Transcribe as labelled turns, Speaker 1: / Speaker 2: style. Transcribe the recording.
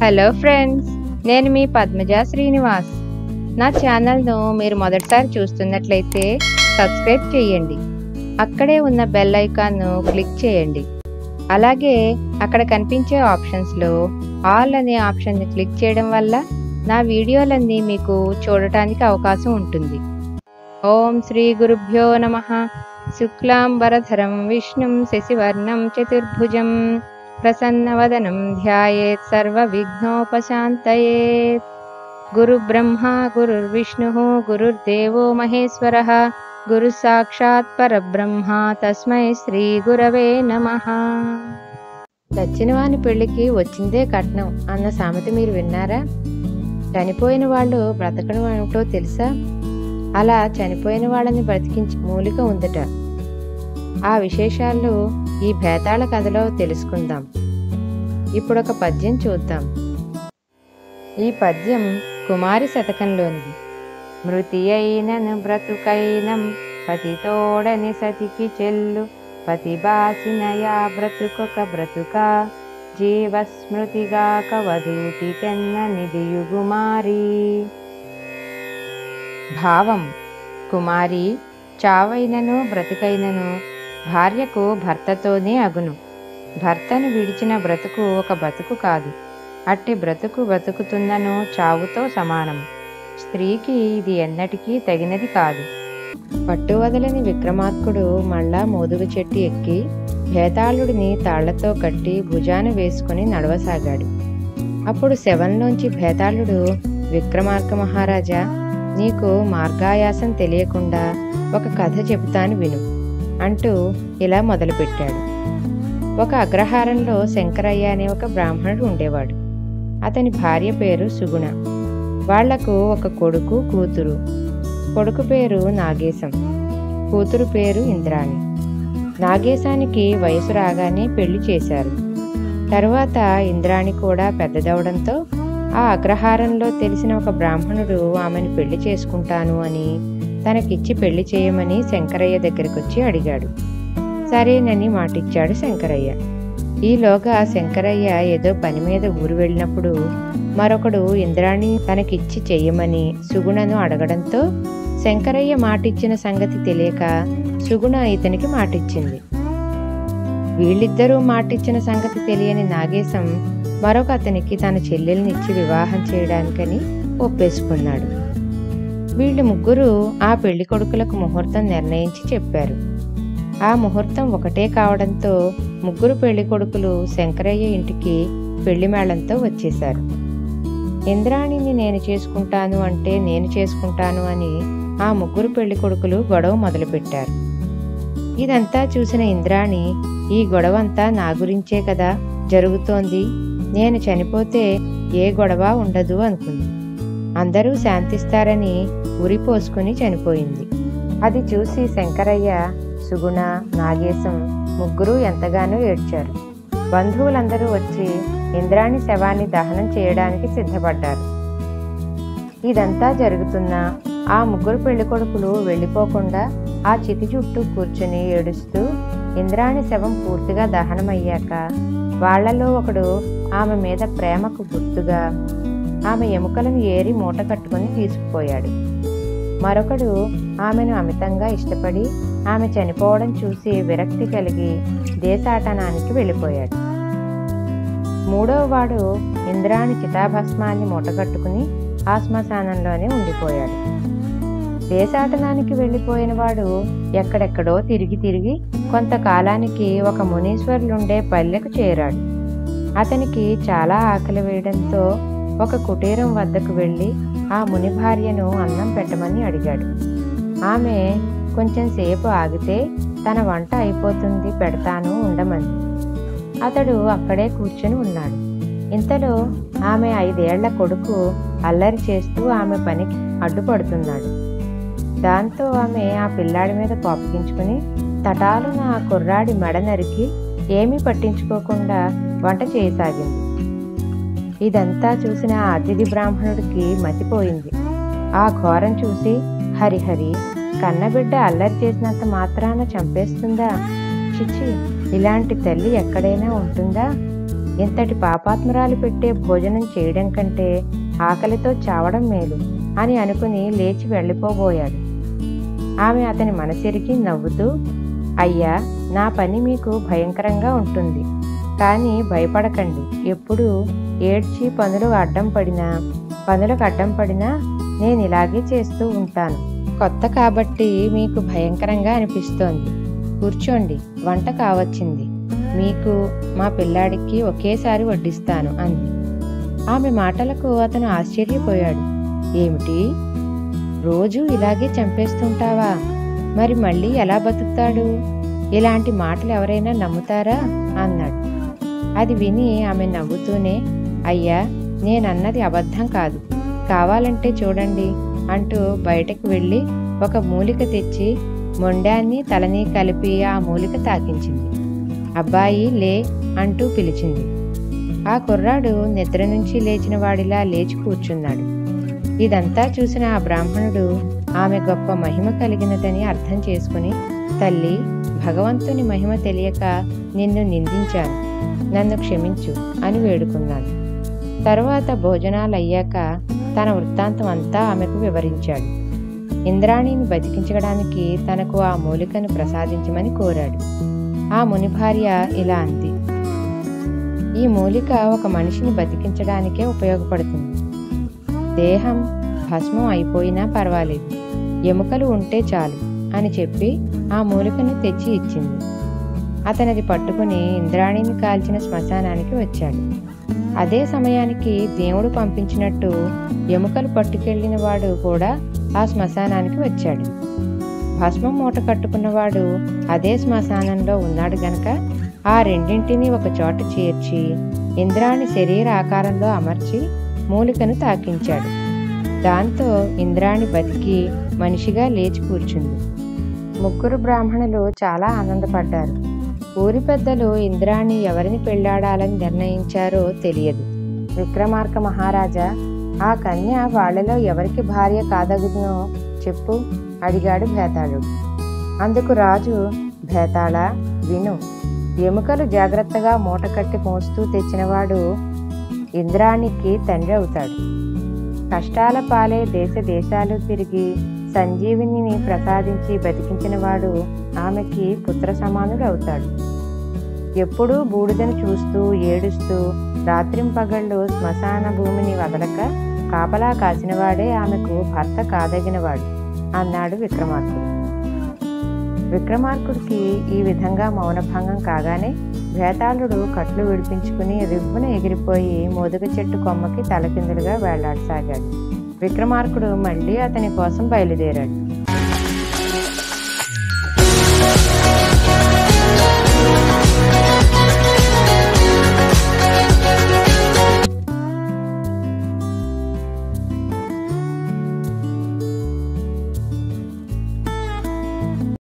Speaker 1: hello friends నేను మీ పద్మజ శ్రీనివాస్ నా ఛానల్ను మీరు మొదటిసారి చూస్తున్నట్లయితే సబ్స్క్రైబ్ చేయండి అక్కడే ఉన్న బెల్ ఐకాన్ను క్లిక్ చేయండి అలాగే అక్కడ కనిపించే ఆప్షన్స్లో ఆల్ అనే ఆప్షన్ని క్లిక్ చేయడం వల్ల నా వీడియోలన్నీ మీకు చూడటానికి అవకాశం ఉంటుంది ఓం శ్రీ గురుభ్యో నమ శుక్లాంబరధరం విష్ణుం శశివర్ణం చతుర్భుజం ప్రసన్నవదనం ధ్యాయేత్ సర్వవిఘ్నోపశాంతయేత్ గురుబ్రహ్మ గురుర్విష్ణుః గురుర్దేవో మహేశ్వరः గురు సాక్షాత్ పరబ్రహ్మ తస్మై శ్రీ గురవే నమః దచ్చినవాని పెళ్లికి వచ్చిందే కట్నం అన్న సామెత మీరు విన్నారా చనిపోయిన వాళ్ళు బ్రతకడం ఏమిటో తెలుసా అలా చనిపోయిన వాళ్ళని బ్రతికించి మూలిక ఉందట ఆ విశేషాలు ఈ భేతాళ కథలో తెలుసుకుందాం ఇప్పుడు ఒక పద్యం చూద్దాం ఈ పద్యం కుమారి శతకంలోనిది మృతి అయినను బ్రతుకైనం పతితోడని సతికి చెల్లు పతి బాసినయా బ్రతుకొక బ్రతుక జీవస్మృతిగాక వధూటి పెన్న నిధియుగుమారి భావం కుమారి చావైనను బ్రతుకైనను భార్యకు భర్తతోనే అగును భర్తను విడిచిన బ్రతుకు ఒక బ్రతుకు కాదు అట్టి బ్రతుకు బ్రతుకుతున్నను చావుతో సమానం స్త్రీకి ఇది ఎన్నటికీ తగినది కాదు పట్టువదలని విక్రమార్కుడు మళ్ళా మోదుగు చెట్టు ఎక్కి భేతాళుడిని తాళ్లతో కట్టి భుజాన వేసుకుని నడవసాగాడు అప్పుడు శవంలోంచి భేతాళుడు విక్రమార్క మహారాజా నీకు మార్గాయాసం తెలియకుండా ఒక కథ చెబుతాను విను అంటూ ఇలా మొదలుపెట్టాడు ఒక అగ్రహారంలో శంకరయ్య అనే ఒక బ్రాహ్మణుడు ఉండేవాడు అతని భార్య పేరు సుగుణ వాళ్లకు ఒక కొడుకు కూతురు కొడుకు పేరు నాగేశం కూతురు పేరు ఇంద్రాణి నాగేశానికి వయసు రాగానే పెళ్లి చేశారు తరువాత ఇంద్రాణి కూడా పెద్దదవడంతో ఆ అగ్రహారంలో తెలిసిన ఒక బ్రాహ్మణుడు ఆమెను పెళ్లి చేసుకుంటాను అని తనకిచ్చి పెళ్లి చేయమని శంకరయ్య దగ్గరకొచ్చి అడిగాడు సరేనని మాటిచ్చాడు శంకరయ్య ఈలోగా శంకరయ్య ఏదో పని మీద ఊరు వెళ్ళినప్పుడు మరొకడు ఇంద్రాణి తనకిచ్చి చెయ్యమని సుగుణను అడగడంతో శంకరయ్య మాటిచ్చిన సంగతి తెలియక సుగుణ ఇతనికి మాటిచ్చింది వీళ్ళిద్దరూ మాటిచ్చిన సంగతి తెలియని నాగేశం మరొక అతనికి తన చెల్లెల్నిచ్చి వివాహం చేయడానికని ఒప్పేసుకున్నాడు వీళ్ళు ముగ్గురు ఆ పెళ్లి కొడుకులకు ముహూర్తం నిర్ణయించి చెప్పారు ఆ ముహూర్తం ఒకటే కావడంతో ముగ్గురు పెళ్లి కొడుకులు శంకరయ్య ఇంటికి పెళ్లి మేళంతో వచ్చేశారు ఇంద్రాణిని నేను చేసుకుంటాను అంటే నేను చేసుకుంటాను అని ఆ ముగ్గురు పెళ్లి కొడుకులు గొడవ మొదలుపెట్టారు ఇదంతా చూసిన ఇంద్రాణి ఈ గొడవంతా నా గురించే కదా జరుగుతోంది నేను చనిపోతే ఏ గొడవ ఉండదు అనుకుంది అందరూ శాంతిస్తారని ఉరిపోసుకుని చనిపోయింది అది చూసి శంకరయ్య సుగుణ నాగేశం ముగ్గురు ఎంతగానో ఏడ్చారు బంధువులందరూ వచ్చి ఇంద్రాణి శవాన్ని దహనం చేయడానికి సిద్ధపడ్డారు ఇదంతా జరుగుతున్నా ఆ ముగ్గురు పెళ్లి కొడుకులు వెళ్ళిపోకుండా ఆ చితి చుట్టూ కూర్చుని ఏడుస్తూ ఇంద్రాణి శవం పూర్తిగా దహనమయ్యాక వాళ్లలో ఒకడు ఆమె మీద ప్రేమకు గుర్తుగా ఆమె ఎముకలను ఏరి మూట కట్టుకుని తీసుకుపోయాడు మరొకడు ఆమెను అమితంగా ఇష్టపడి ఆమె చనిపోవడం చూసి విరక్తి కలిగి దేశాటనానికి వెళ్ళిపోయాడు మూడవ వాడు ఇంద్రాణి చితాభస్మాన్ని మూటగట్టుకుని ఆ శ్మశానంలోనే ఉండిపోయాడు దేశాటనానికి వెళ్ళిపోయిన వాడు ఎక్కడెక్కడో తిరిగి తిరిగి కొంతకాలానికి ఒక మునీశ్వరులుండే పల్లెకు చేరాడు అతనికి చాలా ఆకలి వేయడంతో ఒక కుటీరం వద్దకు వెళ్ళి ఆ ముని భార్యను అన్నం పెట్టమని అడిగాడు ఆమె కొంచెం సేపు ఆగితే తన వంట అయిపోతుంది పెడతాను ఉండమని అతడు అక్కడే కూర్చుని ఉన్నాడు ఇంతలో ఆమె ఐదేళ్ల కొడుకు అల్లరి చేస్తూ ఆమె పనికి అడ్డుపడుతున్నాడు దాంతో ఆమె ఆ పిల్లాడి మీద కోపగించుకుని తటాలున ఆ కుర్రాడి మెడ నరికి ఏమీ పట్టించుకోకుండా వంట చేయసాగింది ఇదంతా చూసిన ఆ అతిథి బ్రాహ్మణుడికి మతిపోయింది ఆ ఘోరం చూసి హరిహరి కన్నబిడ్డ అల్లరి చేసినంత మాత్రాన చంపేస్తుందా చిచి ఇలాంటి తల్లి ఎక్కడైనా ఉంటుందా ఇంతటి పాపాత్మరాలు పెట్టే భోజనం చేయడం కంటే ఆకలితో చావడం మేలు అని అనుకుని లేచి వెళ్ళిపోబోయాడు ఆమె అతని మనసిరికి నవ్వుతూ అయ్యా నా పని మీకు భయంకరంగా ఉంటుంది కానీ భయపడకండి ఎప్పుడు ఏడ్చి పనులు అడ్డం పడినా పనులకు అడ్డం పడినా నేను ఇలాగే చేస్తూ ఉంటాను కొత్త కాబట్టి మీకు భయంకరంగా అనిపిస్తోంది కూర్చోండి వంట కావచ్చింది మీకు మా పిల్లాడికి ఒకేసారి వడ్డిస్తాను అంది ఆమె మాటలకు అతను ఆశ్చర్యపోయాడు ఏమిటి రోజు ఇలాగే చంపేస్తుంటావా మరి మళ్ళీ ఎలా బతుకుతాడు ఇలాంటి మాటలు ఎవరైనా నమ్ముతారా అన్నాడు అది విని ఆమె నవ్వుతూనే అయ్యా నేనన్నది అబద్ధం కాదు కావాలంటే చూడండి అంటూ బయటకు వెళ్ళి ఒక మూలిక తెచ్చి మొండాన్ని తలని కలిపి ఆ మూలిక తాకించింది అబ్బాయి లే అంటూ పిలిచింది ఆ కుర్రాడు నిద్ర నుంచి లేచిన వాడిలా లేచి కూర్చున్నాడు ఇదంతా చూసిన ఆ బ్రాహ్మణుడు ఆమె గొప్ప మహిమ కలిగినదని అర్థం చేసుకుని తల్లి భగవంతుని మహిమ తెలియక నిన్ను నిందించాను నన్ను క్షమించు అని వేడుకున్నాడు తరువాత భోజనాలు అయ్యాక తన వృత్తాంతం అంతా ఆమెకు వివరించాడు ఇంద్రాణిని బతికించడానికి తనకు ఆ మూలికను ప్రసాదించమని కోరాడు ఆ ముని భార్య ఇలా అంది ఈ మూలిక ఒక మనిషిని బతికించడానికే ఉపయోగపడుతుంది దేహం భస్మం అయిపోయినా పర్వాలేదు ఎముకలు ఉంటే చాలు అని చెప్పి ఆ మూలికను తెచ్చి ఇచ్చింది అతనది పట్టుకుని ఇంద్రాణిని కాల్చిన శ్మశానానికి వచ్చాడు అదే సమయానికి దేవుడు పంపించినట్టు ఎముకలు పట్టుకెళ్లిన వాడు కూడా ఆ శ్మశానానికి వచ్చాడు భస్మం మూట కట్టుకున్నవాడు అదే శ్మశానంలో ఉన్నాడు గనక ఆ రెండింటినీ ఒక చోట చేర్చి ఇంద్రాణి శరీర ఆకారంలో అమర్చి మూలికను తాకించాడు దాంతో ఇంద్రాణి బతికి మనిషిగా లేచి కూర్చుంది ముగ్గురు బ్రాహ్మణులు చాలా ఆనందపడ్డారు ఊరి పెద్దలు ఇంద్రాణి ఎవరిని పెళ్లాడాలని నిర్ణయించారో తెలియదు విక్రమార్క మహారాజా ఆ కన్య వాళ్ళలో ఎవరికి భార్య కాదగునో చెప్పు అడిగాడు భేతాళుడు అందుకు రాజు భేతాళ విను ఎముకలు జాగ్రత్తగా మూటకట్టి మోస్తూ తెచ్చినవాడు ఇంద్రానికి తండ్రి అవుతాడు కష్టాల పాలే దేశ దేశాలు తిరిగి సంజీవిని ప్రసాదించి బతికించినవాడు ఆమెకి పుత్ర సమానుడు అవుతాడు ఎప్పుడూ బూడిదను చూస్తూ ఏడుస్తూ రాత్రింపగళ్ళు శ్మశాన భూమిని వదలక కాపలా కాసినవాడే ఆమెకు భర్త కాదగినవాడు అన్నాడు విక్రమార్కుడు విక్రమార్కుడికి ఈ విధంగా మౌనభంగం కాగానే భేతాళుడు కట్లు విడిపించుకుని రివ్వున ఎగిరిపోయి మోదుగ చెట్టు కొమ్మకి తలకిందులుగా వేలాడసాగాడు విక్రమార్కుడు మళ్ళీ అతని కోసం బయలుదేరాడు